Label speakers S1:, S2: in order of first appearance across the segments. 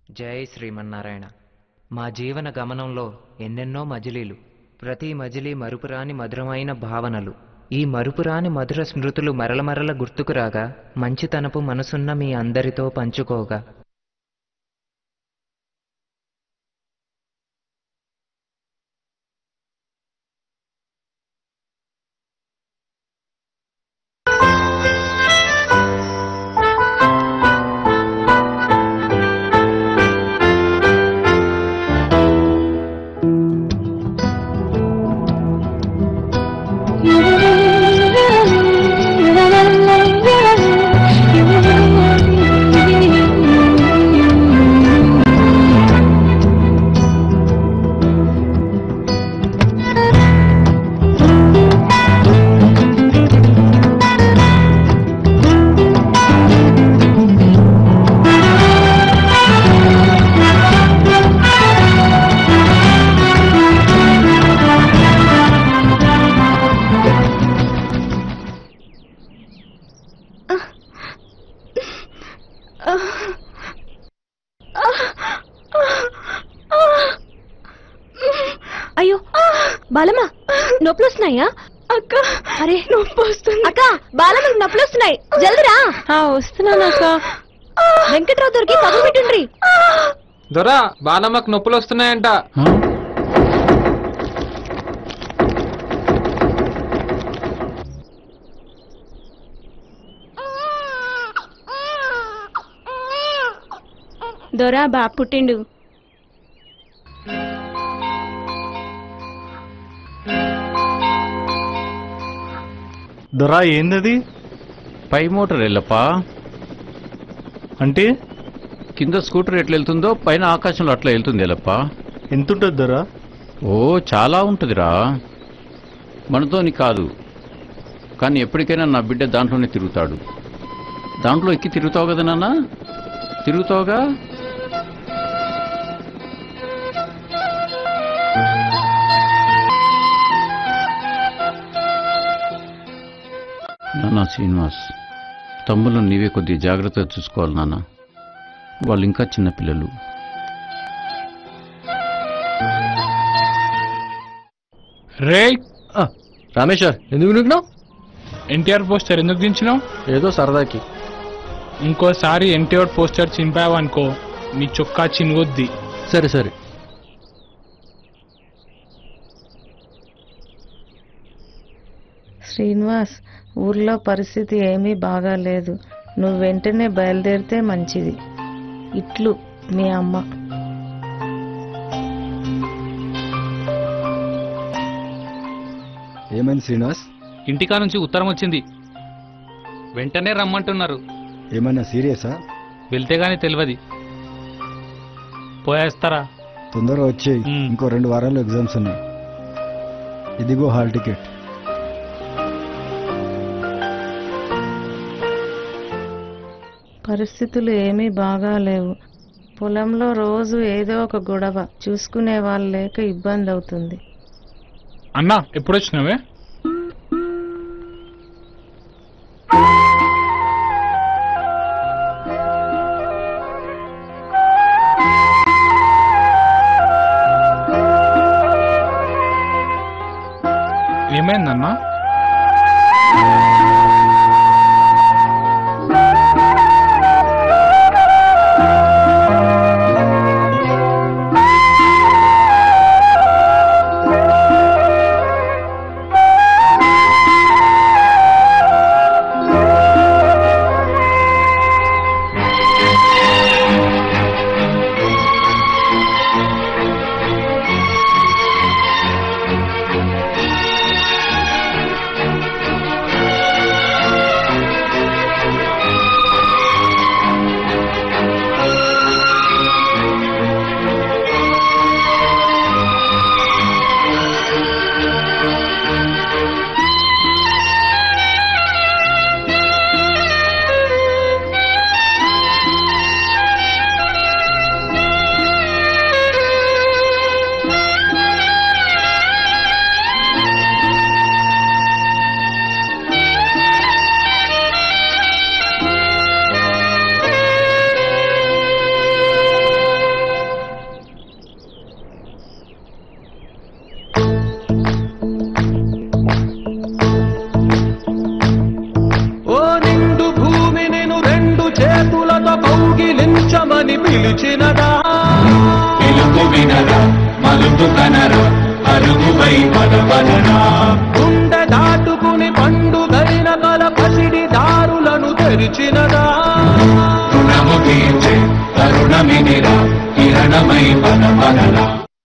S1: జై శ్రీమన్నారాయణ మా జీవన గమనంలో ఎన్నెన్నో మజిలీలు ప్రతి మజిలీ మరుపురాని మధురమైన భావనలు ఈ మరుపురాని మధుర స్మృతులు మరల మరల గుర్తుకు రాగా మంచితనపు మనసున్న మీ అందరితో పంచుకోగా
S2: అయ్యో బాలమ్మ నొప్పులు వస్తున్నాయా
S3: అక్క
S2: అరే
S3: నొప్పి వస్తుంది
S2: అక్క బాలమ్మ నొప్పులు వస్తున్నాయి జల్దిరా
S3: వస్తున్నాను అక్క
S2: వెంకట్రావు దొరికి పగ పెట్టుండ్రి
S4: దొరా బాలమ్మకు నొప్పులు వస్తున్నాయంట
S3: దొరా బా పుట్టిండు
S5: దొరా ఏందది
S6: పై మోటార్ వెళ్ళప్పా
S5: అంటే
S6: కింద స్కూటర్ ఎట్లా వెళ్తుందో పైన ఆకాశంలో అట్లా వెళ్తుంది ఎల్లప్ప
S5: ఎంతుంటుంది దొరా
S6: ఓ చాలా ఉంటుందిరా మనతోని కాదు కానీ ఎప్పటికైనా నా బిడ్డ దాంట్లోనే తిరుగుతాడు దాంట్లో ఎక్కి తిరుగుతావు కదా నాన్న తిరుగుతావుగా నాన్న శ్రీనివాస్ తమ్ముళ్ళు నీవే కొద్దిగా జాగ్రత్తగా చూసుకోవాలి నాన్న వాళ్ళు ఇంకా చిన్నపిల్లలు
S7: రే
S8: రామేశ్వర్ ఎందుకు నువ్వు
S7: ఎన్టీఆర్ పోస్టర్ ఎందుకు దించినావు
S8: ఏదో సరదాకి
S7: ఇంకోసారి ఎన్టీఆర్ పోస్టర్ చింపావనుకో నీ చొక్కా చినుగొద్ది
S8: సరే సరే
S9: శ్రీనివాస్ ఊర్లో పరిస్థితి ఏమీ బాగాలేదు నువ్వు వెంటనే బయలుదేరితే మంచిది ఇట్లు మీ అమ్మ
S10: ఏమైంది శ్రీనివాస్
S4: ఇంటికా నుంచి ఉత్తరం వచ్చింది వెంటనే రమ్మంటున్నారు
S10: ఏమైనా సీరియసా
S4: వెళ్తే గానీ తెలియదు పోయేస్తారా
S10: తొందరగా వచ్చేయి
S4: మ్మ్.
S10: ఇంకో రెండు వారాల్లో ఎగ్జామ్స్ ఉన్నాయి ఇదిగో హాల్ టికెట్
S9: పరిస్థితులు ఏమీ బాగాలేవు పొలంలో రోజు ఏదో ఒక గొడవ చూసుకునే వాళ్ళు లేక ఇబ్బంది అవుతుంది
S7: అన్నా ఎప్పుడు వచ్చినావే ఏమైందన్నా
S11: పిలిచినదా పిలుపు వినరా మలుపు కనరా అరుగుపై పదపదనా గుండె దాటుకుని పండుగైన కల పసిడి దారులను తెరిచినదా రుణము తీర్చే కరుణమినిరా కిరణమై పదపదనా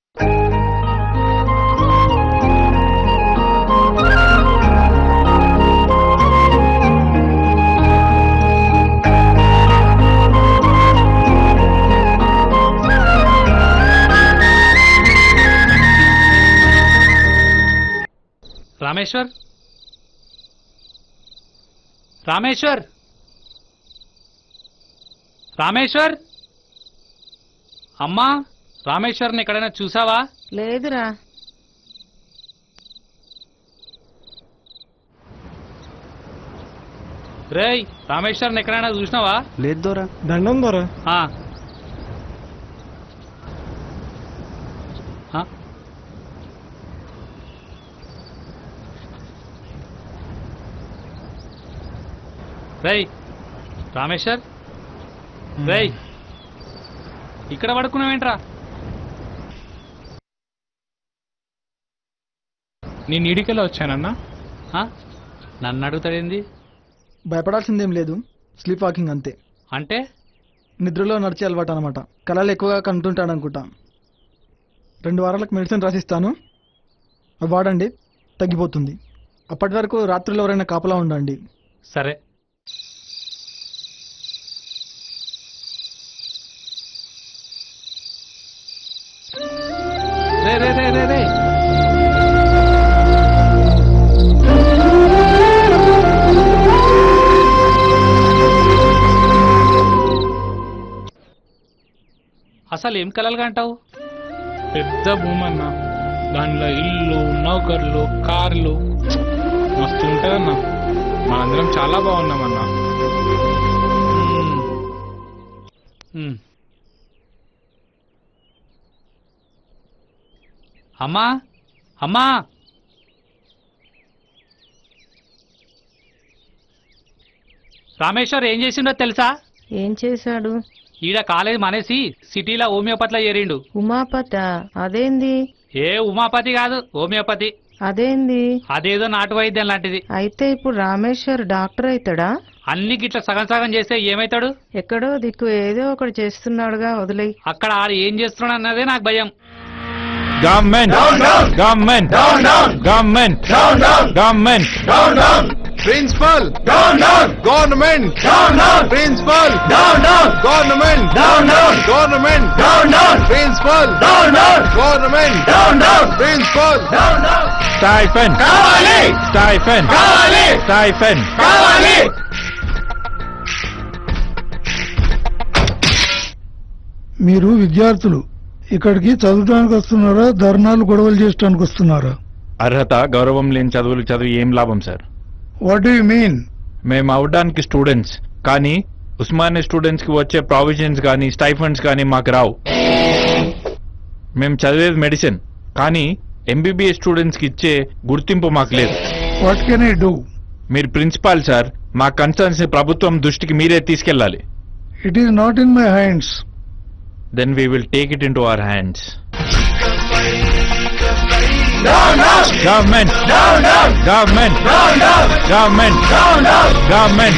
S4: రామేశ్వర్ రామేశ్వర్ రామేశ్వర్ అమ్మా రామేశ్వర్ని ఎక్కడైనా చూసావా
S9: లేదురా
S4: రేయ్ రామేశ్వర్ని ఎక్కడైనా చూసినావా
S10: లేదు దోరా
S5: దండం దొరా
S4: ఆ. ఆ? రేయ్ రామేశ్వర్ రేయ్ ఇక్కడ పడుకున్నావేంట్రా
S7: నేను ఈడికెళ్ళి వచ్చానన్నా
S4: ఆ? నన్ను అడుగుతాడేంది
S10: భయపడాల్సిందేం లేదు స్లీప్ వాకింగ్ అంతే
S4: అంటే
S10: నిద్రలో నడిచే అలవాటు అనమాట కళలు ఎక్కువగా కంటుంటాడు అనుకుంటా రెండు వారాలకు మెడిసిన్ రాసిస్తాను అవి వాడండి తగ్గిపోతుంది అప్పటి వరకు రాత్రులు ఎవరైనా కాపలా ఉండండి
S4: సరే రే రే రే రే రే అసలు ఏం కలలుగా అంటావు
S7: పెద్ద భూమి అన్న దానిలో ఇల్లు నౌకర్లు కార్లు మస్తు ఉంటుందన్న మనందరం చాలా బాగున్నామన్నా
S4: ఉమ్. అమ్మా అమ్మా రామేశ్వర్ ఏం చేసిండో తెలుసా
S9: ఏం చేశాడు
S4: ఈడ కాలేజ్ మానేసి సిటీలో హోమియోపతిలో చేరిండు
S9: ఉమాపత అదేంది
S4: ఏ ఉమాపతి కాదు హోమియోపతి
S9: అదేంది
S4: అదేదో నాటు వైద్యం లాంటిది
S9: అయితే ఇప్పుడు రామేశ్వర్ డాక్టర్ అవుతాడా
S4: అన్ని గిట్ల సగం సగం చేస్తే ఏమవుతాడు
S9: ఎక్కడో దిక్కు ఏదో ఒకటి చేస్తున్నాడుగా వదిలేయ్
S4: అక్కడ ఆడు ఏం చేస్తున్నాడు అన్నదే నాకు భయం
S12: government government government government
S11: principal down down government down down principal down down government down down government down down principal down down government down down principal down down
S12: stipend
S11: కావాలి
S12: స్టైఫెన్
S11: కావాలి
S12: స్టైఫెన్
S11: కావాలి
S13: మీరు విద్యార్థులు ఇక్కడికి చదవడానికి వస్తున్నారా ధర్నాలు గొడవలు చేయడానికి వస్తున్నారా
S12: అర్హత గౌరవం లేని చదువులు చదివి ఏం లాభం సార్
S13: వాట్ యు మీన్
S12: మేము అవడానికి స్టూడెంట్స్ కానీ ఉస్మానియా స్టూడెంట్స్ కి వచ్చే ప్రావిజన్స్ కానీ స్టైఫండ్స్ కానీ మాకు రావు మేము చదివేది మెడిసిన్ కానీ ఎంబీబీఎస్ స్టూడెంట్స్ కి ఇచ్చే గుర్తింపు మాకు లేదు
S13: వాట్ కెన్ ఐ డూ
S12: మీరు ప్రిన్సిపాల్ సార్ మా కన్సర్న్స్ ని ప్రభుత్వం దృష్టికి మీరే తీసుకెళ్ళాలి
S13: it is not in my hands
S12: then we will take it in to our hands government government government government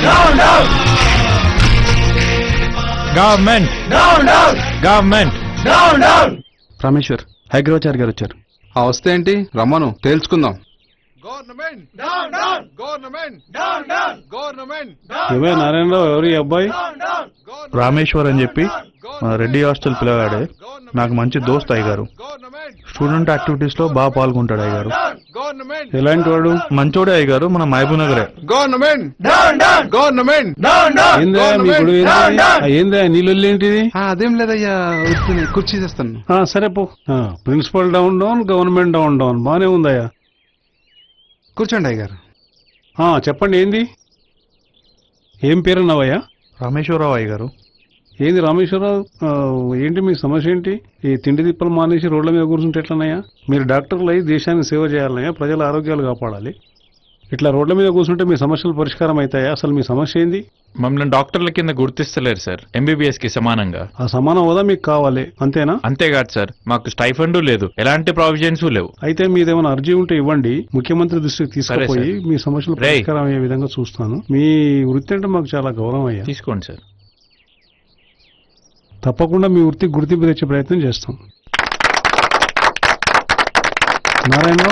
S12: government government
S10: Rameshwar Hayagrivachari garu వచ్చారు
S14: ఆ వస్తే ఏంటి రమ్మను తేల్చుకుందాం
S11: government down down government down down government
S5: ఇవే నారాయణరావు ఎవరు ఈ అబ్బాయి రామేశ్వర్ అని చెప్పి మన రెడ్డి హాస్టల్ పిల్లగాడే నాకు మంచి దోస్త్ అయ్యారు స్టూడెంట్ యాక్టివిటీస్ లో బాగా పాల్గొంటాడు అయ్యారు
S11: గవర్నమెంట్
S5: ఎలాంటి వాడు మంచోడే అయ్యారు మన మహబూబ్ నగరే
S11: government down down government down down
S5: ఏందా మీ గొడవ ఏంది? ఆ, ఏందా నీళ్ళు ఏంటిది
S14: అదేం లేదయ్యా వస్తుంది కుర్చీ చేస్తాను
S5: ఆ, సరే పో ఆ, principal down down government down down బానే ఉందయ్యా
S14: కూర్చోండి అయ్య గారు
S5: ఆ, చెప్పండి ఏంది ఏం పేరు అన్నావయ్యా రామేశ్వరరావు అయ్య గారు ఏంది రామేశ్వరరావు ఆ, ఏంటి మీ సమస్య ఏంటి ఈ తిండి తిప్పలు మానేసి రోడ్ల మీద కూర్చుంటే ఎట్లనయ్యా మీరు డాక్టర్లు అయి దేశాన్ని సేవ చేయాలనయ్యా ప్రజల ఆరోగ్యాలు కాపాడాలి ఇట్లా రోడ్ల మీద కూర్చుంటే మీ సమస్యలు పరిష్కారం అవుతాయా అసలు మీ సమస్య ఏంది
S12: మమ్మల్ని డాక్టర్ల కింద గుర్తిస్తలేరు సార్ ఎంబీబీఎస్ కి సమానంగా
S5: ఆ సమాన హోదా మీకు కావాలి అంతేనా
S12: అంతేకాదు సార్ మాకు స్టైఫండ్ లేదు ఎలాంటి ప్రావిజన్స్ లేవు
S5: అయితే మీదేమైనా అర్జీ ఉంటే ఇవ్వండి ముఖ్యమంత్రి దృష్టికి తీసుకుపోయి
S12: సార్.
S5: మీ సమస్యలు
S12: రేయ్.
S5: పరిష్కారం అయ్యే విధంగా చూస్తాను మీ వృత్తి అంటే మాకు చాలా గౌరవం అయ్యా
S12: తీసుకోండి సార్
S5: తప్పకుండా మీ వృత్తికి గుర్తింపు తెచ్చే ప్రయత్నం చేస్తాం నారాయణరావు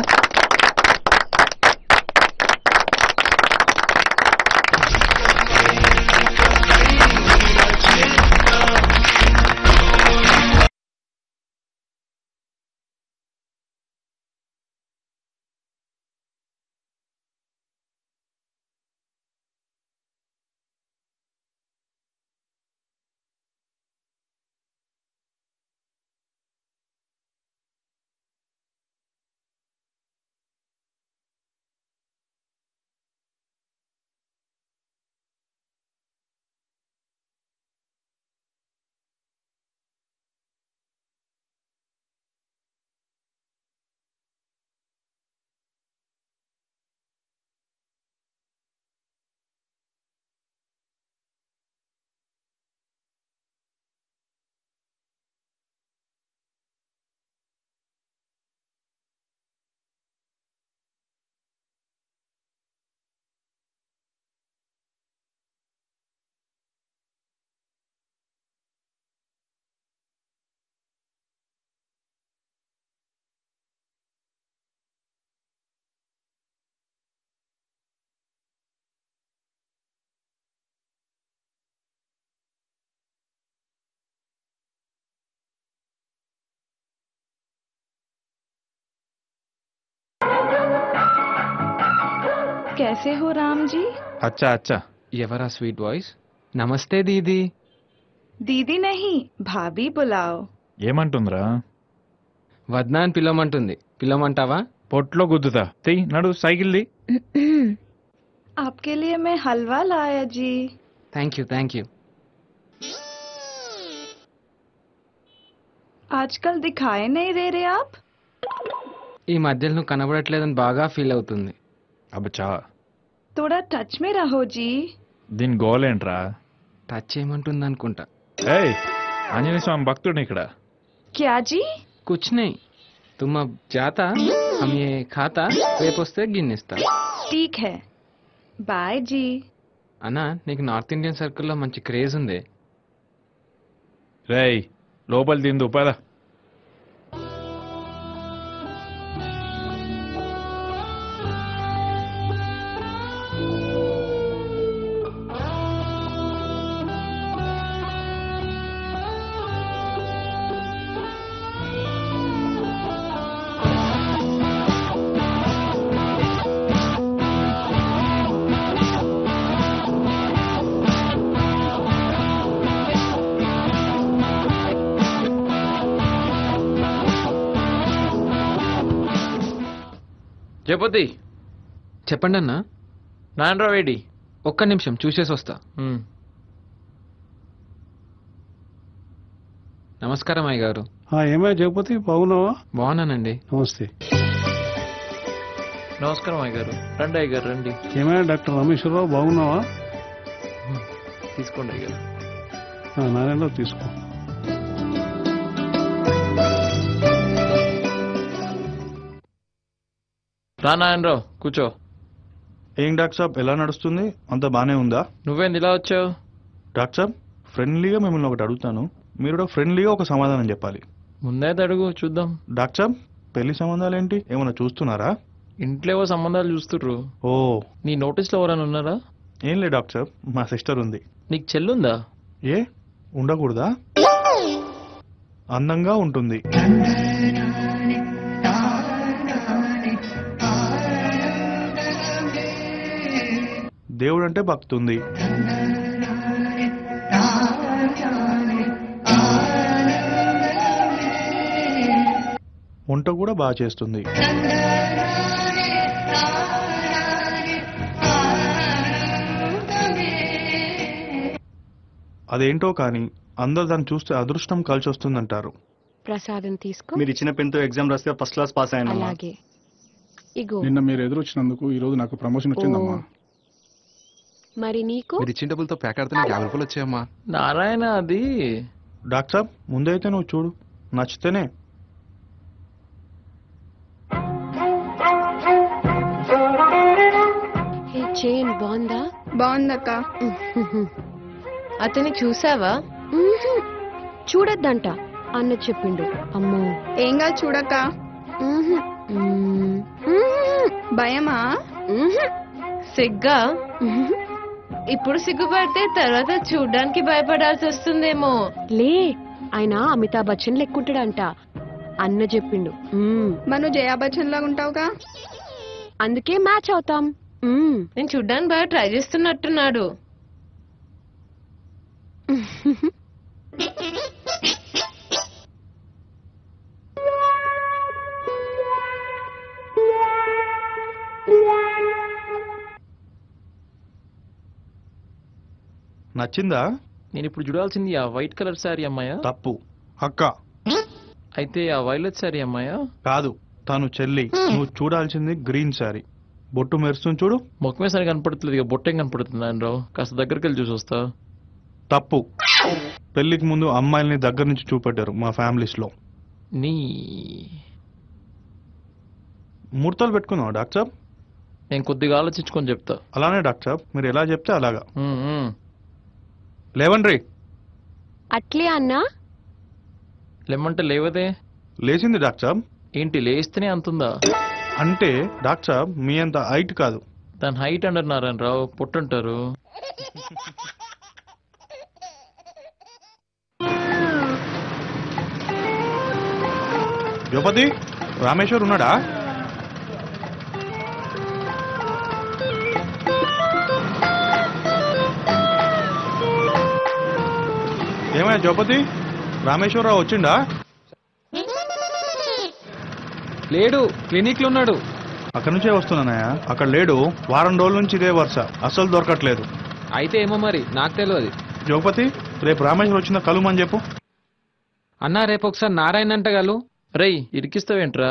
S3: कैसे हो राम जी
S12: అచ్చా అచ్చా
S1: ఎవరా స్వీట్ వాయిస్ నమస్తే దీది
S3: दीदी नहीं भाभी बुलाओ
S12: ఏమంటుందిరా
S1: వద్నా అని పిలవమంటుంది పిలవమంటావా
S12: పొట్లో గుద్దుతా తెయ్ నడు సైకిల్ ది
S3: आपके लिए मैं हलवा लाया जी
S1: థ్యాంక్ యూ థ్యాంక్ యూ
S3: आजकल दिखाई नहीं दे रहे आप
S1: ఈ మధ్యలో నువ్వు కనబడట్లేదని బాగా ఫీల్ అవుతుంది
S12: అబ్బచా
S3: थोड़ा टच में रहो जी
S12: దీని గోల్ ఏంట్రా
S1: టచ్ చేయమంటుంది అనుకుంటా
S12: ఏయ్ ఆంజనేయ స్వామి భక్తుడు ఇక్కడ
S3: क्या जी
S1: కుచ్ నై తుమ్ అబ్ జాతా హమ్ ఏ ఖాతా రేపు వస్తే గిన్నెస్తా
S3: ठीक है बाय जी
S1: అన్నా నీకు నార్త్ ఇండియన్ సర్కిల్లో మంచి క్రేజ్ ఉంది
S12: రేయ్ లోపల తిందు పద
S1: జపతి చెప్పండి అన్నా
S12: నాన్నరా వేడి
S1: ఒక్క నిమిషం చూసేసి వస్తా నమస్కారం అయ్య గారు
S5: ఆ, ఏమయ్య జగపతి బాగున్నావా
S1: బాగున్నానండి
S5: నమస్తే
S8: నమస్కారం అయ్య గారు రండి అయ్య గారు రండి
S5: ఏమయ్య డాక్టర్ రామేశ్వరరావు బాగున్నావా
S8: తీసుకోండి అయ్య గారు
S5: ఆ, నారాయణరావు తీసుకో
S8: రా నాయనరావు కూర్చో
S15: ఏం డాక్టర్ సాబ్ ఎలా నడుస్తుంది అంత బానే ఉందా
S8: నువ్వేంది ఇలా వచ్చావు
S15: డాక్టర్ సాబ్ ఫ్రెండ్లీగా మిమ్మల్ని ఒకటి అడుగుతాను మీరు కూడా ఫ్రెండ్లీగా ఒక సమాధానం చెప్పాలి
S8: ముందే అడుగు చూద్దాం
S15: డాక్టర్ సాబ్ పెళ్లి సంబంధాలు ఏంటి ఏమైనా చూస్తున్నారా
S8: ఇంట్లో ఏవో సంబంధాలు చూస్తుర్రు
S15: ఓ
S8: నీ నోటీస్లో ఎవరైనా ఉన్నారా
S15: ఏం లేదు డాక్టర్ సాబ్ మా సిస్టర్ ఉంది
S8: నీకు చెల్లుందా
S15: ఏ ఉండకూడదా అందంగా ఉంటుంది దేవుడు అంటే భక్తి ఉంది వంట కూడా బాగా చేస్తుంది అదేంటో కానీ అందరు దాన్ని చూస్తే అదృష్టం కలిసి వస్తుందంటారు
S2: ప్రసాదం తీసుకో
S16: మీరు ఇచ్చిన పెన్తో ఎగ్జామ్ రాస్తే ఫస్ట్ క్లాస్ పాస్ అయ్యాను
S2: అలాగే ఇగో
S16: నిన్న మీరు ఎదురొచ్చినందుకు ఈ రోజు నాకు ప్రమోషన్ వచ్చిందమ్మా
S2: మరి నీకు
S14: మీరు ఇచ్చిన డబ్బులతో ప్యాక్ ఆడితే నాకు యాభై రూపాయలు వచ్చాయమ్మా
S8: నారాయణ అది
S5: డాక్టర్ సాబ్ ముందైతే నువ్వు చూడు నచ్చితేనే
S2: ఈ చైన్ బాగుందా
S3: బాగుందక్క
S2: అతని చూసావా చూడొద్దంట అన్న చెప్పిండు అమ్మో
S3: ఏం కాదు చూడక్క భయమా
S17: సిగ్గా ఇప్పుడు సిగ్గుపడితే తర్వాత చూడ్డానికి భయపడాల్సి వస్తుందేమో
S2: లే ఆయన అమితాబ్ బచ్చన్ లెక్కుంటాడంట అన్న చెప్పిండు మ్మ్.
S3: మనం జయా బచ్చన్ లాగా ఉంటావుగా
S2: అందుకే మ్యాచ్ అవుతాం మ్మ్.
S17: నేను చూడ్డానికి బాగా ట్రై చేస్తున్నట్టున్నాడు
S5: నచ్చిందా
S8: నేను ఇప్పుడు చూడాల్సింది ఆ వైట్ కలర్ శారీ అమ్మాయా
S5: తప్పు అక్క
S8: అయితే ఆ వైలెట్ శారీ అమ్మాయా
S5: కాదు తను చెల్లి నువ్వు చూడాల్సింది గ్రీన్ శారీ బొట్టు మెరుస్తుంది చూడు
S8: మొక్కమే సరిగా కనపడుతుంది ఇక బొట్టేం కనపడుతుంది ఆయన రావు కాస్త దగ్గరికి వెళ్ళి చూసి వస్తా
S5: తప్పు పెళ్లికి ముందు అమ్మాయిల్ని దగ్గర నుంచి చూపెట్టారు మా ఫ్యామిలీస్ లో
S8: నీ
S5: ముహూర్తాలు పెట్టుకుందాం డాక్టర్ సాబ్
S8: నేను కొద్దిగా ఆలోచించుకొని చెప్తా
S5: అలానే డాక్టర్ సాబ్ మీరు ఎలా చెప్తే అలాగా
S8: ఉమ్, ఉమ్.
S5: లేవండ్రి
S2: అట్లే అన్నా
S8: లేమంటే లేవదే
S5: లేచింది డాక్టర్ సాబ్
S8: ఏంటి లేస్తేనే అంతుందా
S5: అంటే డాక్టర్ సాబ్ మీ అంత హైట్ కాదు
S8: దాని హైట్ అంటారు నారాయణ రావు పొట్టుంటారు
S5: ద్రౌపది రామేశ్వర్ ఉన్నాడా ఏమైనా ద్రౌపది రామేశ్వరరావు వచ్చిండా
S7: లేడు క్లినిక్ లో ఉన్నాడు
S5: అక్కడి నుంచే వస్తున్నానయ్యా అక్కడ లేడు వారం రోజుల నుంచి ఇదే వరుస అస్సలు దొరకట్లేదు
S7: అయితే ఏమో మరి నాకు తెలియదు
S5: ద్రౌపది రేపు రామేశ్వర్ వచ్చిన కలుమని చెప్పు
S7: అన్నా రేపు ఒకసారి నారాయణ అంటగాలు
S8: రేయ్ ఇరికిస్తావేంట్రా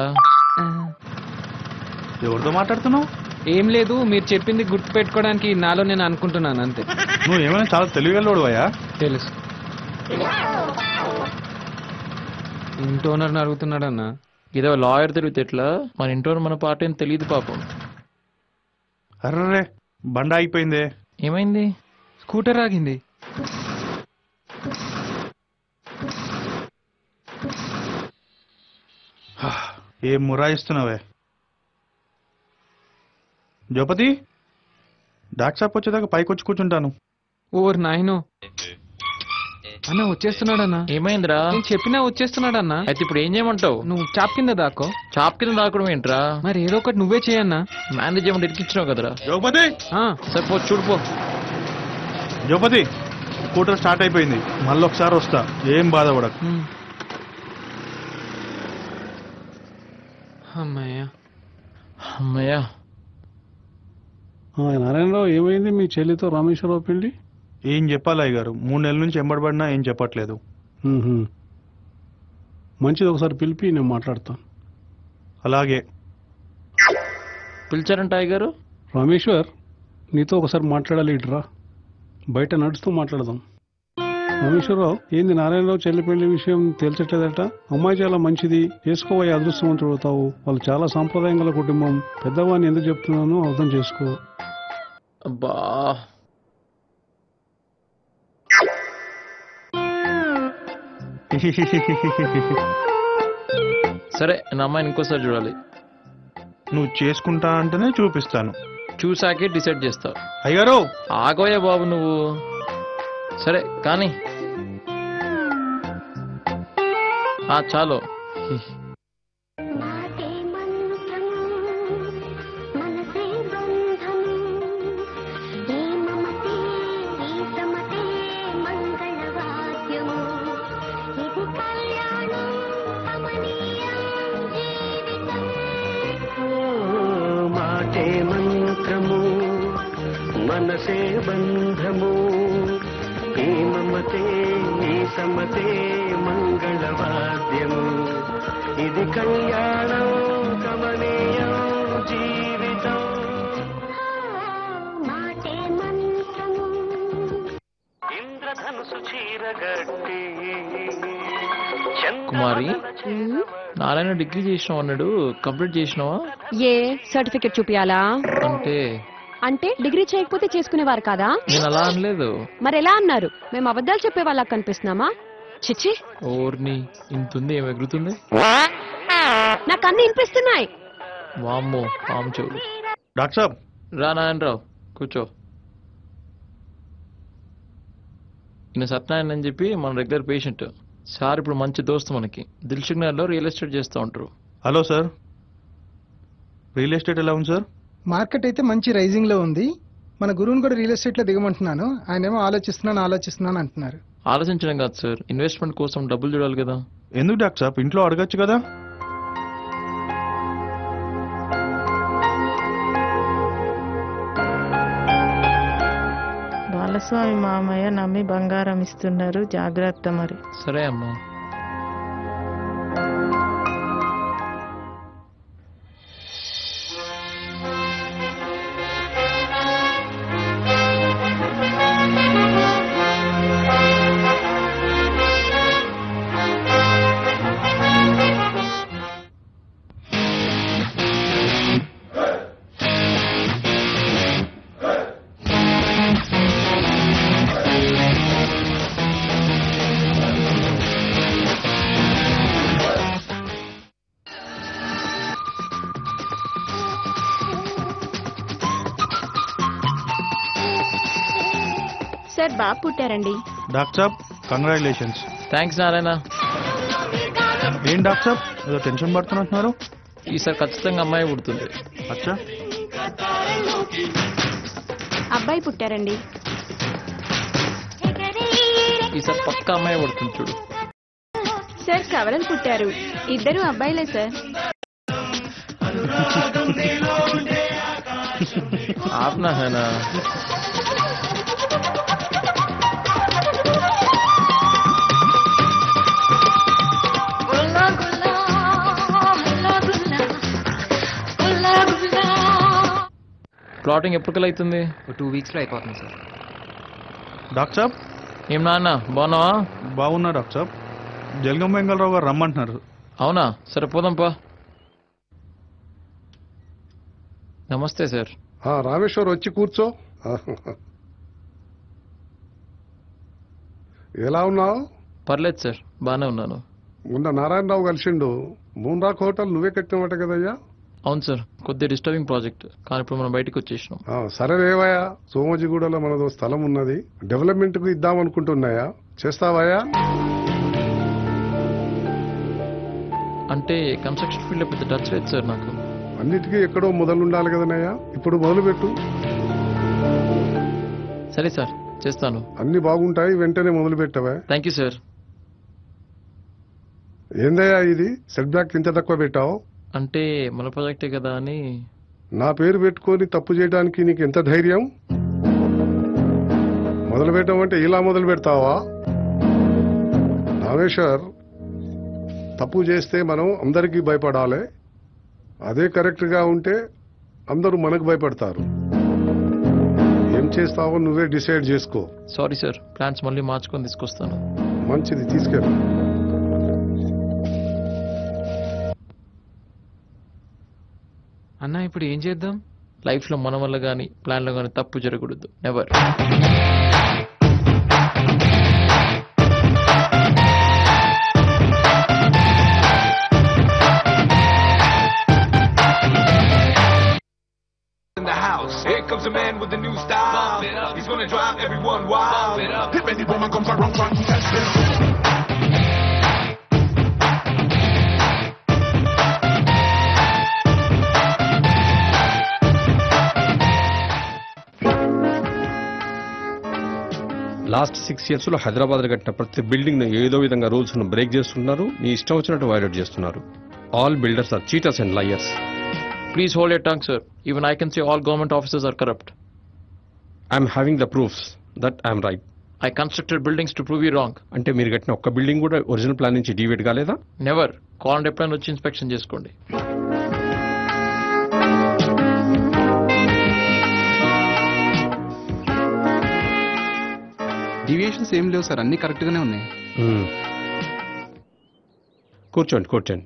S5: ఎవరితో మాట్లాడుతున్నావు
S7: ఏం లేదు మీరు చెప్పింది గుర్తు పెట్టుకోవడానికి నాలో నేను అనుకుంటున్నాను అంతే
S5: నువ్వు ఏమైనా చాలా తెలివిగలడు అయ్యా
S7: తెలుసు ఇంటి ఓనర్ని అడుగుతున్నాడు అన్న
S8: ఇదో లాయర్ తిరిగితే ఎట్లా మన ఇంట్లో మన పాట ఏం తెలియదు పాపం
S5: అర్రే బండ అయిపోయిందే
S8: ఏమైంది
S7: స్కూటర్ ఆగింది
S5: ఏం మురాయిస్తున్నావే ద్రౌపది డాక్టర్ సాబ్ వచ్చేదాకా పైకి వచ్చి కూర్చుంటాను
S7: ఓర్ నాయనో అన్న వచ్చేస్తున్నాడు అన్న
S8: ఏమైందిరా
S7: నేను చెప్పినా వచ్చేస్తున్నాడు అన్న
S8: అయితే ఇప్పుడు ఏం చేయమంటావు
S7: నువ్వు చాప్ కింద దాకో
S8: చాప్ కింద దాకడం ఏంట్రా
S7: మరి ఏదో ఒకటి నువ్వే చేయన్నా
S8: మేనేజ్ చేయమంటే ఇరికిచ్చినావు కదరా
S5: ద్రౌపది
S8: సరే పో చూడుపో
S5: ద్రౌపది స్కూటర్ స్టార్ట్ అయిపోయింది మళ్ళీ ఒకసారి వస్తా ఏం బాధపడకు
S7: అమ్మయ్య
S8: అమ్మయ్యా
S16: ఆ, నారాయణరావు ఏమైంది మీ చెల్లితో రామేశ్వరరావు పెళ్లి
S5: ఏం చెప్పాలి అయ్య గారు మూడు నెలల నుంచి ఎంబడబడినా ఏం చెప్పట్లేదు
S16: మ్మ్హ్మ్. మంచిది ఒకసారి పిలిపి నేను మాట్లాడతాను
S5: అలాగే
S8: పిలిచారంట గారు
S16: రామేశ్వర్ నీతో ఒకసారి మాట్లాడాలి ఇటురా బయట నడుస్తూ మాట్లాడదాం రామేశ్వరరావు ఏంది నారాయణరావు చెల్లి పెళ్లి విషయం తేల్చట్లేదట అమ్మాయి చాలా మంచిది చేసుకోబోయే అదృష్టవంతుడు అవుతావు వాళ్ళు చాలా సాంప్రదాయం గల కుటుంబం పెద్దవాడిని ఎందుకు చెప్తున్నానో అర్థం చేసుకో
S8: అబ్బా సరే నా అమ్మాయిని ఇంకోసారి చూడాలి
S5: నువ్వు చేసుకుంటా అంటేనే చూపిస్తాను
S8: చూసాకే డిసైడ్ చేస్తా
S5: అయ్యారు
S8: ఆగోయా బాబు నువ్వు సరే కానీ ఆ చాలు
S18: మాటే మంత్రము మనసే బంధము ఈ మమతే ఈ సమతే మంగళవాద్యము ఇది కళ్యాణం కమనీయం జీవితం ఇంద్రధనుసు చీరగట్టి
S8: కుమారి నారాయణ డిగ్రీ చేసినావు అన్నాడు కంప్లీట్ చేసినావా
S2: ఏ సర్టిఫికెట్ చూపియాలా
S8: అంటే
S2: అంటే డిగ్రీ చేయకపోతే చేసుకునేవారు కాదా
S8: నేను అలా అనలేదు
S2: మరి ఎలా అన్నారు మేము అబద్ధాలు చెప్పే వాళ్ళకి కనిపిస్తున్నామా చిచ్చి
S8: ఓర్ని ఇంతుంది ఏం ఎగురుతుంది
S2: నాకు అన్ని వినిపిస్తున్నాయి
S8: వామ్మో పాము చెవులు
S5: డాక్టర్ సాబ్
S8: రా నారాయణరావు కూర్చో ఈయన సత్యనారాయణ అని చెప్పి మన రెగ్యులర్ పేషెంట్ సార్ ఇప్పుడు మంచి దోస్తు మనకి దిల్సుఖ్ నగర్లో రియల్ ఎస్టేట్ చేస్తూ ఉంటారు
S5: హలో సార్ రియల్ ఎస్టేట్ ఎలా ఉంది సార్
S10: మార్కెట్ అయితే మంచి రైజింగ్ లో ఉంది మన గురువుని కూడా రియల్ ఎస్టేట్ లో దిగమంటున్నాను ఆయన ఏమో ఆలోచిస్తున్నాను ఆలోచిస్తున్నాను అంటున్నారు
S8: ఆలోచించడం కాదు సార్ ఇన్వెస్ట్మెంట్ కోసం డబ్బులు చూడాలి కదా
S5: ఎందుకు డాక్టర్ సాబ్ ఇంట్లో అడగచ్చు కదా
S9: బాలస్వామి మామయ్య నమ్మి బంగారం ఇస్తున్నారు జాగ్రత్త మరి
S8: సరే అమ్మా
S2: సార్ బాబు పుట్టారండి
S5: డాక్టర్ సాబ్ కంగ్రాచులేషన్స్
S8: థ్యాంక్స్ నారాయణ
S5: ఏం డాక్టర్ సాబ్ ఏదో టెన్షన్ పడుతున్నట్టున్నారు
S8: ఈసారి ఖచ్చితంగా అమ్మాయి పుడుతుంది
S5: అచ్చా
S2: అబ్బాయి పుట్టారండి
S8: ఈసారి పక్క అమ్మాయి పుడుతుంది చూడు
S2: సార్ కవలలు పుట్టారు ఇద్దరు అబ్బాయిలే సార్
S8: ఆప్నా హేనా ప్లాటింగ్ ఎప్పటికల్లా అవుతుంది
S1: టూ వీక్స్లో అయిపోతుంది సార్
S5: డాక్టర్ సాబ్
S8: ఏం నాన్న బాగున్నావా
S5: బాగున్నా డాక్టర్ సాబ్ జలగం వెంగళరావు గారు రమ్మంటున్నారు
S8: అవునా సరే పోదాంపా నమస్తే సార్
S19: ఆ, రామేశ్వర్ వచ్చి కూర్చో ఎలా ఉన్నావు
S8: పర్లేదు సార్ బాగానే ఉన్నాను
S19: మొన్న నారాయణరావు కలిసిండు మూన్రాక్ హోటల్ నువ్వే కట్టినమాట కదయ్యా
S8: అవును సార్ కొద్దిగా డిస్టర్బింగ్ ప్రాజెక్ట్ కానీ ఇప్పుడు మనం బయటకు వచ్చేసినాం
S19: ఆ, సరే రేవయ్యా సోమజిగూడలో మనదో స్థలం ఉన్నది డెవలప్మెంట్ కు ఇద్దాం అనుకుంటున్నాయా చేస్తావాయా
S8: అంటే కన్స్ట్రక్షన్ ఫీల్డ్ పెద్ద టచ్ లేదు సార్ నాకు
S19: అన్నిటికీ ఎక్కడో మొదలుండాలి కదనయ్యా ఇప్పుడు మొదలుపెట్టు
S8: సరే సార్ చేస్తాను
S19: అన్ని బాగుంటాయి వెంటనే మొదలు పెట్టవా
S8: థ్యాంక్ యూ సార్
S19: ఏందయ్యా ఇది సెట్ బ్యాక్ ఇంత తక్కువ పెట్టావు
S8: అంటే మన ప్రాజెక్టే కదా అని
S19: నా పేరు పెట్టుకొని తప్పు చేయడానికి నీకు ఎంత ధైర్యం మొదలు పెట్టమంటే ఇలా మొదలు పెడతావా నాగేశ్వర్ తప్పు చేస్తే మనం అందరికీ భయపడాలి అదే కరెక్ట్గా ఉంటే అందరూ మనకు భయపడతారు ఏం చేస్తావో నువ్వే డిసైడ్ చేసుకో
S8: సారీ సార్ ప్లాన్స్ మళ్ళీ మార్చుకొని తీసుకొస్తాను
S19: మంచిది తీసుకెళ్ళు
S7: అన్న ఇప్పుడు ఏం చేద్దాం
S8: లైఫ్లో మన వల్ల కానీ ప్లాన్లో కానీ తప్పు జరగకూడదు never
S11: in the house. Here comes a man with a new style. He's gonna drive everyone wild. If any woman comes around trying to test him.
S20: Last six years లో హైదరాబాద్ కట్టిన ప్రతి బిల్డింగ్ ను ఏదో విధంగా రూల్స్ ను break చేస్తున్నారు నీ ఇష్టం వచ్చినట్టు వైలేట్ చేస్తున్నారు all builders are cheaters and liars
S8: please hold at tongue sir even I can see all government officers are corrupt
S20: I'm having the proofs that I'm right
S8: I constructed buildings to prove you wrong
S20: అంటే మీరు కట్టిన ఒక్క building కూడా original plan నుంచి డివేట్ కాలేదా
S8: never కావాలంటే ఎప్పుడైనా వచ్చి ఇన్స్పెక్షన్ చేసుకోండి
S14: డివియేషన్స్ ఏం లేవు సార్ అన్నీ కరెక్ట్గానే ఉన్నాయి
S20: మ్మ్. కూర్చోండి కూర్చోండి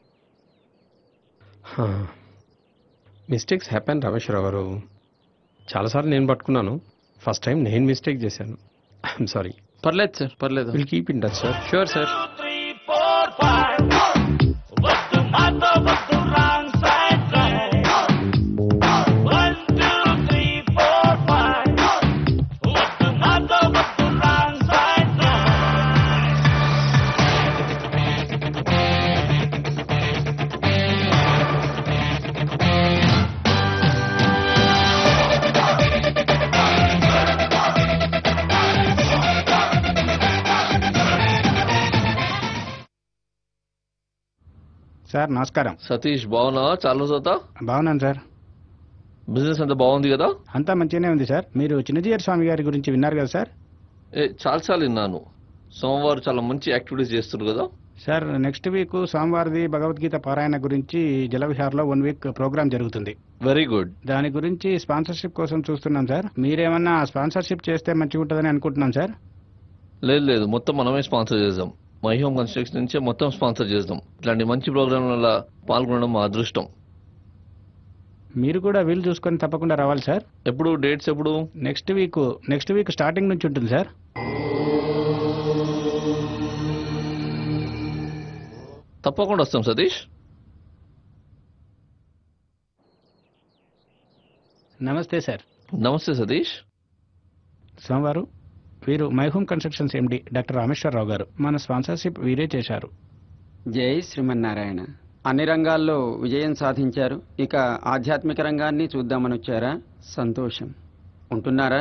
S20: మిస్టేక్స్ హ్యాపెన్ రామేశ్వరరావు గారు చాలాసార్లు నేను పట్టుకున్నాను ఫస్ట్ టైం నేను మిస్టేక్ చేశాను ఐఎమ్ సారీ
S8: పర్లేదు సార్ పర్లేదు
S20: will keep in touch sir
S8: sure sir
S21: sir నమస్కారం
S8: సతీష్ బాగున్నావా చాలా రోజుతా
S21: బాగున్నాను సార్
S8: బిజినెస్ అంతా బాగుంది కదా
S21: అంతా మంచిగానే ఉంది సార్ మీరు చిన్నజీయర్ స్వామి గారి గురించి విన్నారు కదా సార్
S8: ఏ చాలాసార్లు విన్నాను సోమవారం చాలా మంచి యాక్టివిటీస్ చేస్తున్నారు కదా
S21: సార్ నెక్స్ట్ వీక్ సోమవారది భగవద్గీత పారాయణ గురించి జలవిహార్లో వన్ వీక్ ప్రోగ్రామ్ జరుగుతుంది
S8: వెరీ గుడ్
S21: దాని గురించి స్పాన్సర్షిప్ కోసం చూస్తున్నాం సార్ మీరేమన్నా స్పాన్సర్షిప్ చేస్తే మంచిగా ఉంటుందని అనుకుంటున్నాం సార్
S8: లేదు లేదు మొత్తం మనమే స్పాన్సర్ చేద్దాం మై హోమ్ కన్స్ట్రక్షన్ నుంచే మొత్తం స్పాన్సర్ చేద్దాం ఇట్లాంటి మంచి ప్రోగ్రాంల పాల్గొనడం మా అదృష్టం
S21: మీరు కూడా వీలు చూసుకొని తప్పకుండా రావాలి సార్
S8: ఎప్పుడు డేట్స్ ఎప్పుడు
S21: next week next week starting నుంచి ఉంటుంది సార్
S8: తప్పకుండా వస్తాం సతీష్
S21: నమస్తే సార్
S8: నమస్తే సతీష్
S21: సోమవారు వీరు My Home Constructions MD doctor Rameshwararao garu మన స్పాన్సర్షిప్ వీరే చేశారు
S22: జై శ్రీమన్నారాయణ అన్ని రంగాల్లో విజయం సాధించారు ఇక ఆధ్యాత్మిక రంగాన్ని చూద్దామని వచ్చారా సంతోషం ఉంటున్నారా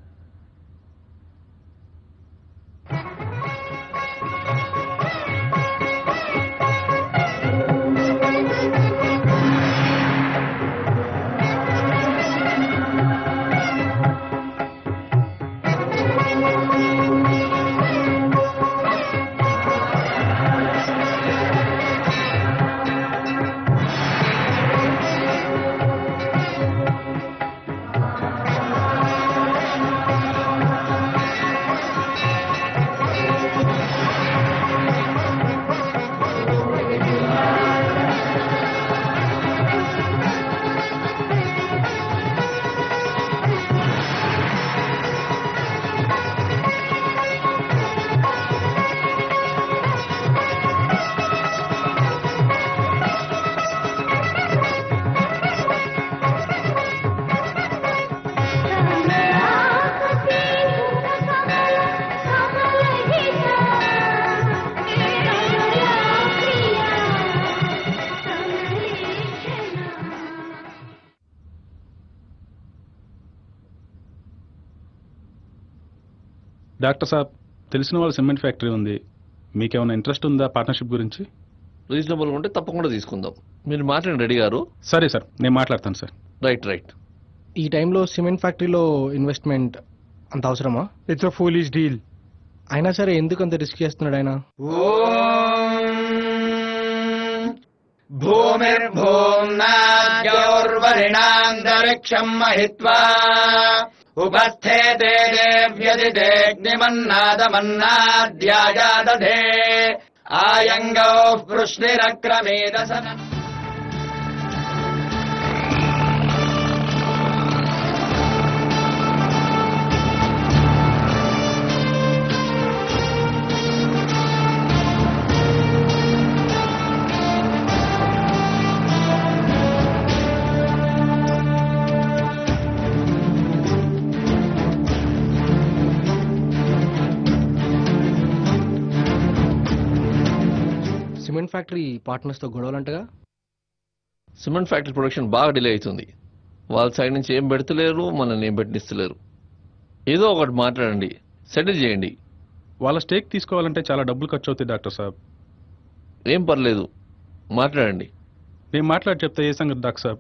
S5: డాక్టర్ సాబ్ తెలిసిన వాళ్ళ సిమెంట్ ఫ్యాక్టరీ ఉంది మీకేమైనా ఇంట్రెస్ట్ ఉందా పార్ట్నర్షిప్ గురించి
S8: రీజనబుల్ ఉంటే తప్పకుండా తీసుకుందాం మీరు మాట్లాడండి రెడీ గారు
S5: సరే సార్ నేను మాట్లాడతాను సార్
S8: రైట్ రైట్
S10: ఈ టైంలో సిమెంట్ ఫ్యాక్టరీలో ఇన్వెస్ట్మెంట్ అంత అవసరమా ఇట్స్ అ ఫూలిష్ డీల్ అయినా సరే ఎందుకు అంత రిస్క్ చేస్తున్నాడు ఆయన
S23: भूमिर्भूम्नाद्योर्वरिणान्तरिक्षम् महित्वा उपस्थे ते देव्यदितेऽग्निमन्नादमन्नाद्याजादधे आयङ्गौः पृष्णिरक्रमेदसन
S10: సిమెంట్ ఫ్యాక్టరీ పార్ట్నర్స్తో గొడవలంటగా
S8: సిమెంట్ ఫ్యాక్టరీ ప్రొడక్షన్ బాగా డిలే అవుతుంది వాళ్ళ సైడ్ నుంచి ఏం పెడతలేరు మనల్ని ఏం పెట్టిస్తలేరు ఏదో ఒకటి మాట్లాడండి సెటిల్ చేయండి
S5: వాళ్ళ స్టేక్ తీసుకోవాలంటే చాలా డబ్బులు ఖర్చు అవుతాయి డాక్టర్ సాబ్
S8: ఏం పర్లేదు మాట్లాడండి
S5: నేను మాట్లాడి చెప్తే ఏ సంగతి డాక్టర్ సాబ్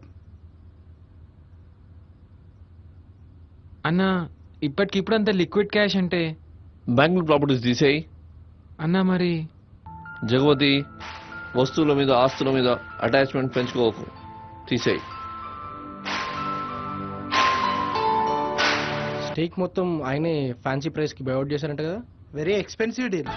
S7: అన్న ఇప్పటికిప్పుడు అంత లిక్విడ్ క్యాష్ అంటే
S8: బ్యాంకులో ప్రాపర్టీస్ తీసేయి
S7: అన్న మరి
S8: జగవతి వస్తువుల మీద ఆస్తుల మీద అటాచ్మెంట్ పెంచుకోకు తీసేయి
S4: స్టేక్ మొత్తం ఆయనే ఫ్యాన్సీ ప్రైస్కి బైఅవుట్ చేశారంట కదా
S6: very expensive deal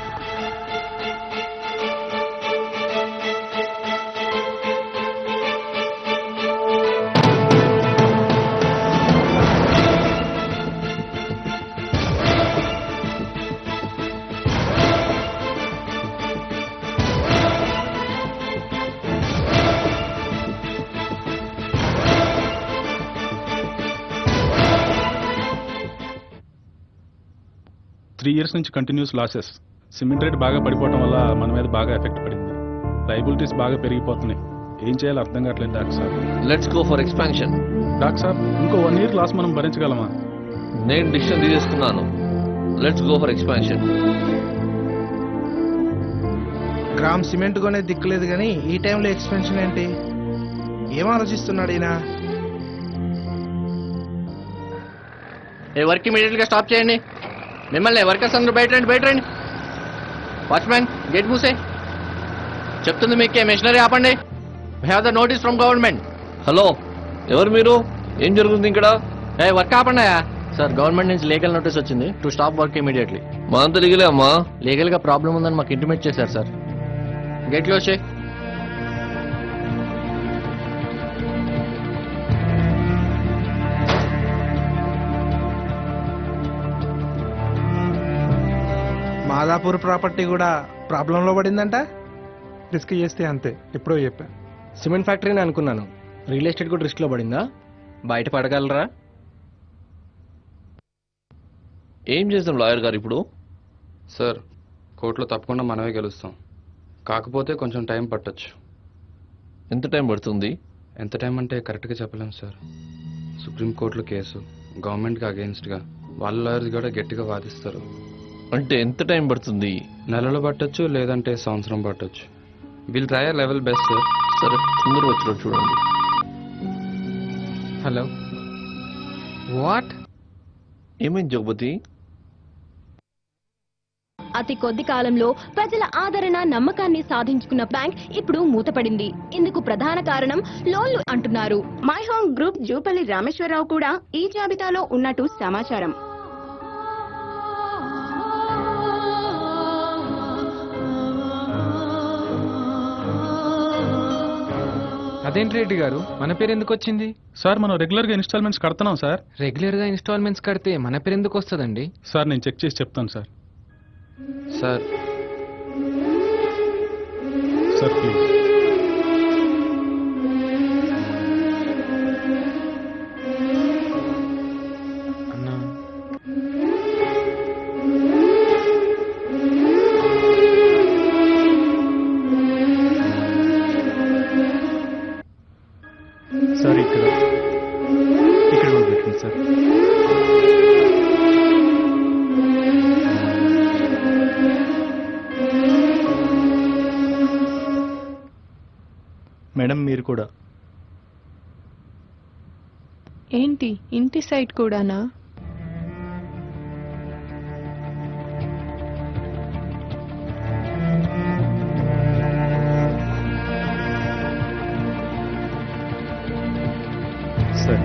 S5: three years నుంచి కంటిన్యూస్ లాసెస్ సిమెంట్ రేట్ బాగా పడిపోవడం వల్ల మన మీద బాగా ఎఫెక్ట్ పడింది లైబిలిటీస్ బాగా పెరిగిపోతున్నాయి ఏం చేయాలో అర్థం కావట్లేదు doctor sir
S8: let's go for expansion
S5: doctor sir ఇంకో వన్ ఇయర్ లాస్ మనం భరించగలమా
S8: నేను డిసిషన్ తీసేసుకున్నాను లెట్స్ గో ఫర్ ఎక్స్పాన్షన్
S6: గ్రామ్ సిమెంట్ కొనే దిక్కులేదు కానీ ఈ టైంలో ఎక్స్పెన్షన్ ఏంటి ఏం ఆలోచిస్తున్నాడు ఈయన
S23: ఏ వర్క్ ఇమీడియట్గా స్టాప్ చేయండి మిమ్మల్ని వర్కర్స్ అందరూ బయట రండి బయట రండి వాచ్మ్యాన్ గేట్ మూసే చెప్తుంది మీకే మిషనరీ ఆపండి have the notice from government
S8: hello ఎవరు మీరు ఏం జరుగుతుంది ఇక్కడ
S23: ఏ వర్క్ ఆపండి సార్ గవర్నమెంట్ నుంచి లీగల్ నోటీస్ వచ్చింది టు స్టాప్ వర్క్ ఇమీడియట్లీ
S8: మా అంత లీగలే అమ్మా
S23: లీగల్ గా ప్రాబ్లం ఉందని మాకు ఇంటిమేట్ చేశారు సార్ గేట్ క్లోజ్ చేయి
S6: మాదాపూర్ ప్రాపర్టీ కూడా ప్రాబ్లంలో పడిందంట
S4: రిస్క్ చేస్తే అంతే ఎప్పుడో చెప్పా సిమెంట్ ఫ్యాక్టరీని అనుకున్నాను రియల్ ఎస్టేట్ కూడా రిస్క్లో పడిందా బయట పడగలరా
S8: ఏం చేద్దాం లాయర్ గారు ఇప్పుడు
S14: సార్ కోర్టులో తప్పకుండా మనమే గెలుస్తాం కాకపోతే కొంచెం టైం పట్టొచ్చు
S8: ఎంత టైం పడుతుంది
S14: ఎంత టైం అంటే కరెక్ట్గా చెప్పలేం సార్ సుప్రీంకోర్టులో కేసు గవర్నమెంట్కి అగేన్స్ట్గా వాళ్ళ లాయర్స్ కూడా గట్టిగా వాదిస్తారు
S8: అంటే ఎంత టైం పడుతుంది
S14: నెలలు పట్టొచ్చు లేదంటే సంవత్సరం పట్టొచ్చు will try level best sir
S8: సరే తొందరగా వచ్చినట్టు చూడండి
S7: హలో వాట్
S8: ఏమైంది జగపతి
S13: అతి కొద్ది కాలంలో ప్రజల ఆదరణ నమ్మకాన్ని సాధించుకున్న బ్యాంక్ ఇప్పుడు మూతపడింది ఇందుకు ప్రధాన కారణం లోన్లు అంటున్నారు
S24: My Home Group Jupally Rameshwararao కూడా ఈ జాబితాలో ఉన్నట్టు సమాచారం
S7: అదేంటి రెడ్డి గారు మన పేరు ఎందుకు వచ్చింది
S5: సార్ మనం రెగ్యులర్గా ఇన్స్టాల్మెంట్స్ కడుతున్నాం సార్
S7: రెగ్యులర్గా ఇన్స్టాల్మెంట్స్ కడితే మన పేరు ఎందుకు వస్తుందండి
S5: సార్ నేను చెక్ చేసి చెప్తాను సార్
S14: సార్
S5: సార్ ప్లీజ్
S7: అన్నా
S15: సార్ ఇక్కడ ఇక్కడ కూడా పెట్టండి సార్ మేడం మీరు కూడా
S3: ఏంటి ఇంటి సైడ్ కూడానా
S15: sir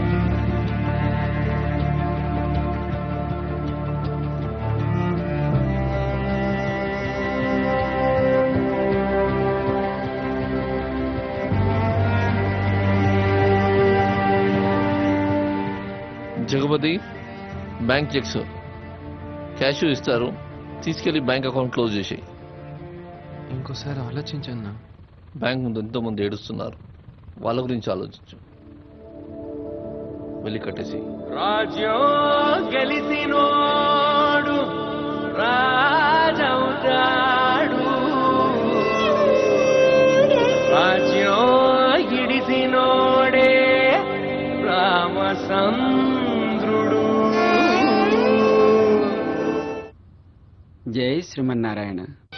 S8: Jagapathi bank cheques cash ఇస్తారు తీసుకెళ్లి బ్యాంక్ అకౌంట్ క్లోజ్ చేసి
S7: ఇంకోసారి ఆలోచించన్నా
S8: బ్యాంక్ ముందు ఎంతో మంది ఏడుస్తున్నారు వాళ్ళ గురించి ఆలోచించు వెళ్ళి కట్టేసి
S18: రాజ్యం గెలిసినోడు రాజవుతాడు రాజ్యం గిడిసినోడే రామచంద్రుడు
S22: జై శ్రీమన్నారాయణ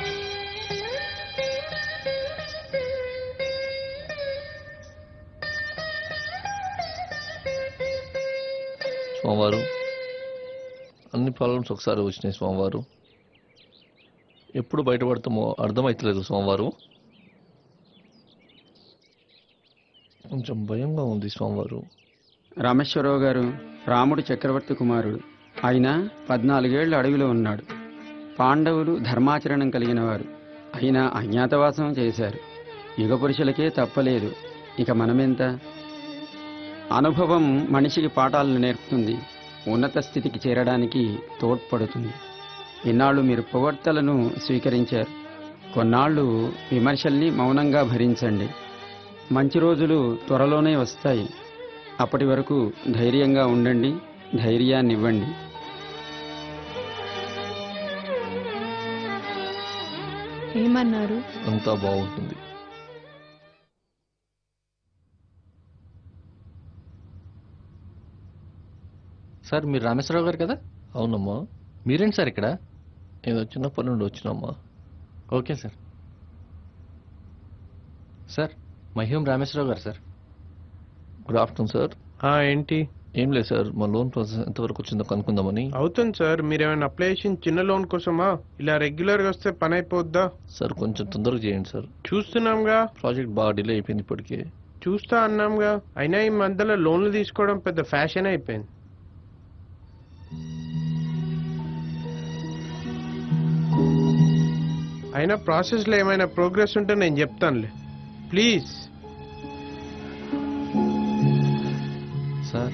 S8: స్వామివారు అన్ని ప్రాబ్లమ్స్ ఒకసారి వచ్చినాయి స్వామివారు ఎప్పుడు బయటపడతామో అర్థమవుతలేదు స్వామివారు కొంచెం భయంగా ఉంది స్వామివారు
S22: రామేశ్వరరావు గారు రాముడు చక్రవర్తి కుమారుడు అయినా పద్నాలుగేళ్లు అడవిలో ఉన్నాడు పాండవులు ధర్మాచరణం కలిగిన వారు అయినా అజ్ఞాతవాసం చేశారు యుగ పురుషులకే తప్పలేదు ఇక మనమెంత అనుభవం మనిషికి పాఠాలను నేర్పుతుంది ఉన్నత స్థితికి చేరడానికి తోడ్పడుతుంది ఇన్నాళ్ళు మీరు పొగడ్తలను స్వీకరించారు కొన్నాళ్ళు విమర్శల్ని మౌనంగా భరించండి మంచి రోజులు త్వరలోనే వస్తాయి అప్పటి వరకు ధైర్యంగా ఉండండి ధైర్యాన్ని ఇవ్వండి
S3: ఏమన్నారు
S8: అంతా బాగుంటుంది
S23: సార్ మీరు రామేశ్వరరావు గారు కదా
S8: అవునమ్మా
S23: మీరేంటి సార్ ఇక్కడ
S8: ఏదో చిన్న పని నుండి వచ్చినమ్మా
S23: ఓకే సార్ సార్ మహ్యూం Rameshwararao garu sir
S8: good afternoon sir
S6: ఏంటి
S8: ఏం లేదు సార్ మా లోన్ ప్రాసెస్ ఎంతవరకు వచ్చిందో కనుక్కుందామని
S6: అవుతుంది సార్ మీరు ఏమైనా అప్లై చేసిన చిన్న లోన్ కోసమా ఇలా రెగ్యులర్ గా వస్తే పని అయిపోద్దా
S8: సార్ కొంచెం తొందరగా చేయండి సార్
S6: చూస్తున్నాంగా
S8: ప్రాజెక్ట్ బాగా డిలే అయిపోయింది ఇప్పటికే
S6: చూస్తా అన్నాంగా అయినా ఈ మధ్యలో లోన్లు తీసుకోవడం పెద్ద ఫ్యాషన్ అయిపోయింది అయినా ప్రాసెస్లో ఏమైనా ప్రోగ్రెస్ ఉంటే నేను చెప్తానులే ప్లీజ్
S23: సార్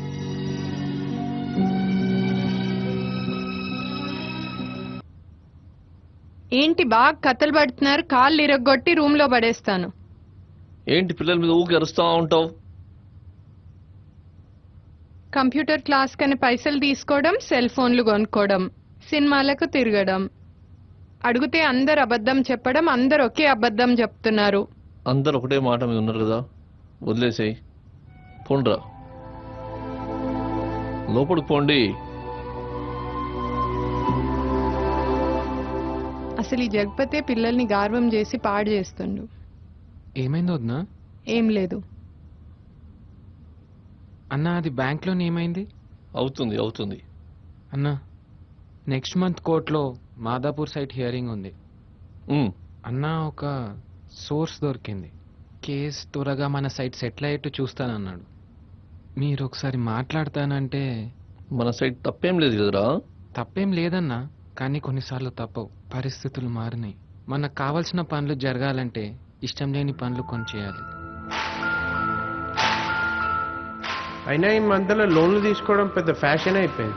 S3: ఏంటి బాగా కథలు పడుతున్నారు కాళ్ళు ఇరగొట్టి రూమ్ లో పడేస్తాను
S8: ఏంటి పిల్లల మీద ఊరికి అరుస్తూ ఉంటావు
S3: కంప్యూటర్ క్లాస్ కని పైసలు తీసుకోవడం సెల్ ఫోన్లు కొనుక్కోవడం సినిమాలకు తిరగడం అడిగితే అందరు అబద్ధం చెప్పడం అందరు ఒకే అబద్ధం చెప్తున్నారు
S8: అందరు ఒకటే మాట మీద ఉన్నారు కదా వదిలేసేయి పోండ్రా లోపలికి పోండి
S3: అసలు ఈ జగపతే పిల్లల్ని గార్వం చేసి పాడు చేస్తుండు
S7: ఏమైంది వదినా
S3: ఏం లేదు
S7: అన్న అది బ్యాంక్లో ఏమైంది
S8: అవుతుంది అవుతుంది
S7: అన్న నెక్స్ట్ మంత్ కోర్టులో మాదాపూర్ సైట్ హియరింగ్ ఉంది అన్న ఒక సోర్స్ దొరికింది కేస్ త్వరగా మన సైట్ సెటిల్ అయ్యేట్టు చూస్తానన్నాడు మీరు ఒకసారి మాట్లాడతానంటే
S8: మన సైట్ తప్పేం లేదు కదరా
S7: తప్పేం లేదన్నా కానీ కొన్నిసార్లు తప్పవు పరిస్థితులు మారినాయి మనకు కావాల్సిన పనులు జరగాలంటే ఇష్టం లేని పనులు కొని చేయాలి
S6: అయినా ఈ మధ్యలో లోన్లు తీసుకోవడం పెద్ద ఫ్యాషన్ అయిపోయింది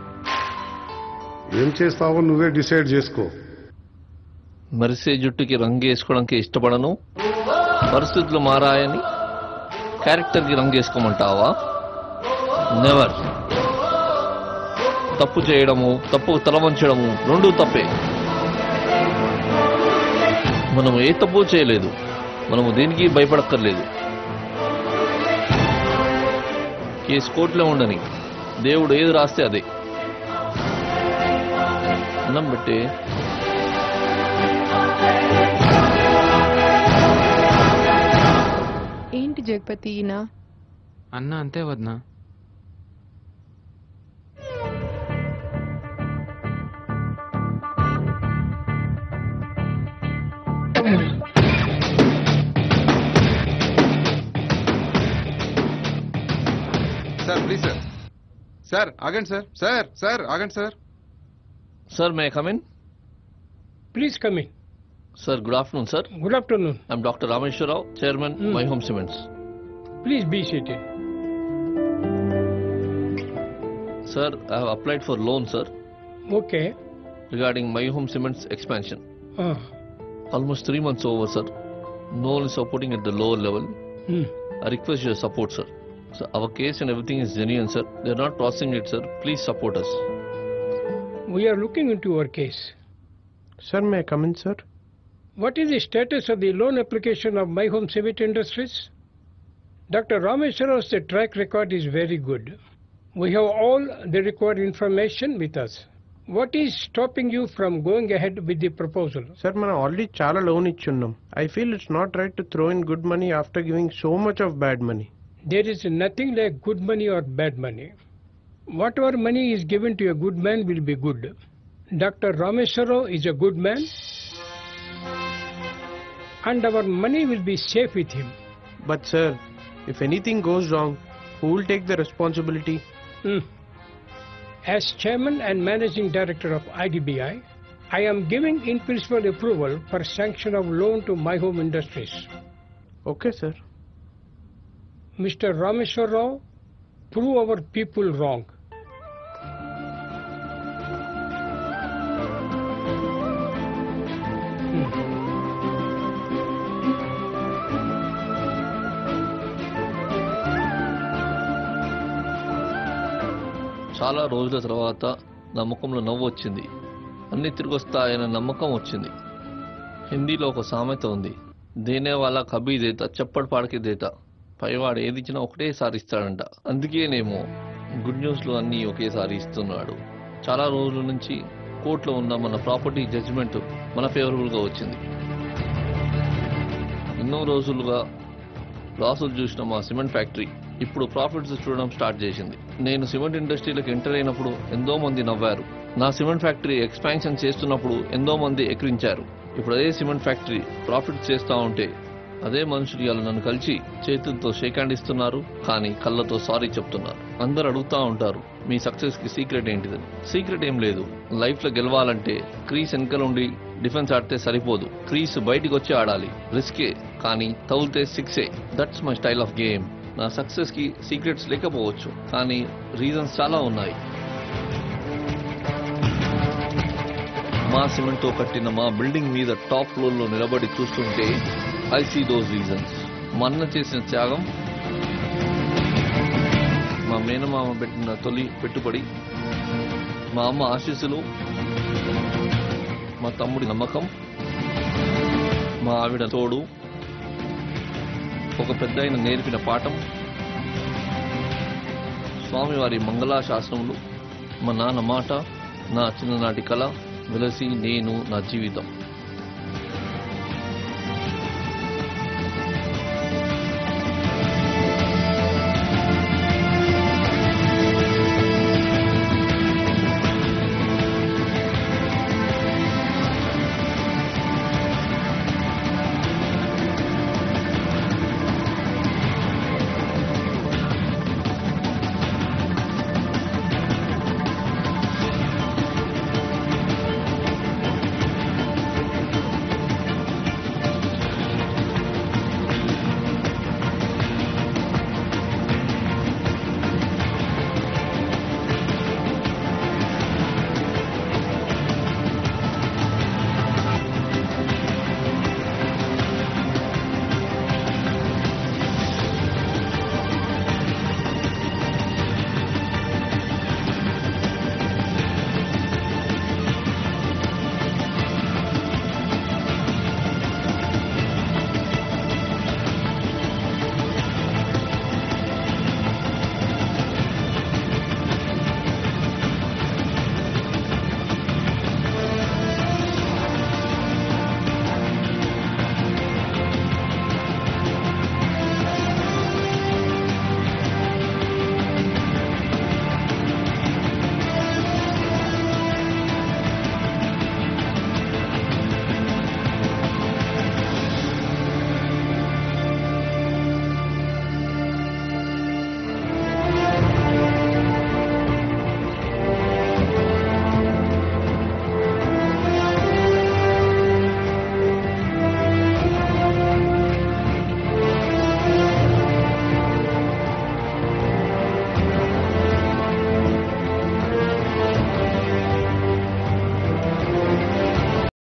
S19: ఏం చేస్తావో నువ్వే డిసైడ్ చేసుకో
S8: మరిసే జుట్టుకి రంగు వేసుకోవడానికి ఇష్టపడను పరిస్థితులు మారాయని క్యారెక్టర్కి రంగు వేసుకోమంటావా నెవర్ తప్పు చేయడము తప్పు తల వంచడము రెండూ తప్పే మనము ఏ తప్పు చేయలేదు మనము దేనికి భయపడక్కర్లేదు కేసు కోర్టులో ఉండని దేవుడు ఏది రాస్తే అదే అన్నం పెట్టి
S3: ఏంటి జగపతి ఈయన
S7: అన్న అంతే వదినా
S14: సార్ ప్లీజ్ సార్ సార్ ఆగండి సార్ సార్ సార్ ఆగండి sir
S8: sir may come in
S9: Please come in.
S8: Sir good afternoon sir
S9: Good afternoon.
S8: I'm doctor Rameshwararao chairman My Home Cements
S9: Please be seated.
S8: Sir I have applied for loan sir
S9: Okay.
S8: Regarding My Home Cements expansion
S9: Ah.
S8: Almost three months over sir no only supporting at the lower level
S9: Hmm.
S8: I request your support, sir. So our case and everything is genuine, sir. They're not processing it, sir. Please support us.
S9: We are looking into your case.
S6: Sir, may I come in, sir?
S9: What is the status of the loan application of My Home Cement Industries? Dr. Rameswaram's track record is very good. We have all the required information with us. What is stopping you from going ahead with the proposal?
S6: Sir మనం already చాలా loan ఇచ్చున్నాం I feel it's not right to throw in good money after giving so much of bad money
S9: There is nothing like good money or bad money. Whatever money is given to a good man will be good. Dr. Rameswara is a good man and our money will be safe with him.
S6: But sir if anything goes wrong who will take the responsibility
S9: As Chairman and Managing Director of IDBI, I am giving in principle approval for sanction of loan to My Home Industries.
S15: Okay, sir.
S9: Mr. Rameshwar Rao, prove our people wrong.
S8: చాలా రోజుల తర్వాత నా ముఖంలో నవ్వు వచ్చింది అన్ని తిరిగొస్తాయన్న నమ్మకం వచ్చింది హిందీలో ఒక సామెత ఉంది దేనే వాళ్ళ కబీ దేత చప్పటి పాడకి దేత పైవాడు ఏది ఇచ్చినా ఒకటేసారి ఇస్తాడంట అందుకేనేమో గుడ్ న్యూస్లు అన్నీ ఒకేసారి ఇస్తున్నాడు చాలా రోజుల నుంచి కోర్టులో ఉన్న మన ప్రాపర్టీ జడ్జిమెంట్ మన ఫేవరబుల్గా వచ్చింది ఎన్నో రోజులుగా లాసులు చూసిన మా సిమెంట్ ఫ్యాక్టరీ ఇప్పుడు ప్రాఫిట్స్ చూడడం స్టార్ట్ చేసింది నేను సిమెంట్ ఇండస్ట్రీలోకి ఎంటర్ అయినప్పుడు ఎంతో మంది నవ్వారు నా సిమెంట్ ఫ్యాక్టరీ ఎక్స్పాన్షన్ చేస్తున్నప్పుడు ఎంతో మంది ఎక్కిరించారు ఇప్పుడు అదే సిమెంట్ ఫ్యాక్టరీ ప్రాఫిట్ చేస్తా ఉంటే అదే మనుషులు ఇవాళ నన్ను కలిసి చేతులతో షేక్ హ్యాండ్ ఇస్తున్నారు కానీ కళ్ళతో సారీ చెప్తున్నారు అందరు అడుగుతా ఉంటారు మీ సక్సెస్ కి సీక్రెట్ ఏంటిదని సీక్రెట్ ఏం లేదు లైఫ్ లో గెలవాలంటే క్రీస్ వెనకల ఉండి డిఫెన్స్ ఆడితే సరిపోదు క్రీస్ బయటికి వచ్చి ఆడాలి రిస్కే కానీ తౌలితే సిక్సే that's my style of game నా సక్సెస్ కి సీక్రెట్స్ లేకపోవచ్చు కానీ రీజన్స్ చాలా ఉన్నాయి మా సిమెంట్ తో కట్టిన మా బిల్డింగ్ మీద టాప్ ఫ్లోర్ లో నిలబడి చూస్తుంటే ఐ సీ దోస్ రీజన్స్ మా అన్న చేసిన త్యాగం మా మేనమామ పెట్టిన తొలి పెట్టుబడి మా అమ్మ ఆశీస్సులు మా తమ్ముడి నమ్మకం మా ఆవిడ తోడు ఒక పెద్ద ఆయన నేర్పిన పాఠం స్వామివారి మంగళా శాస్త్రములు మా నాన్న మాట నా చిన్ననాటి కళ వెలసి నేను నా జీవితం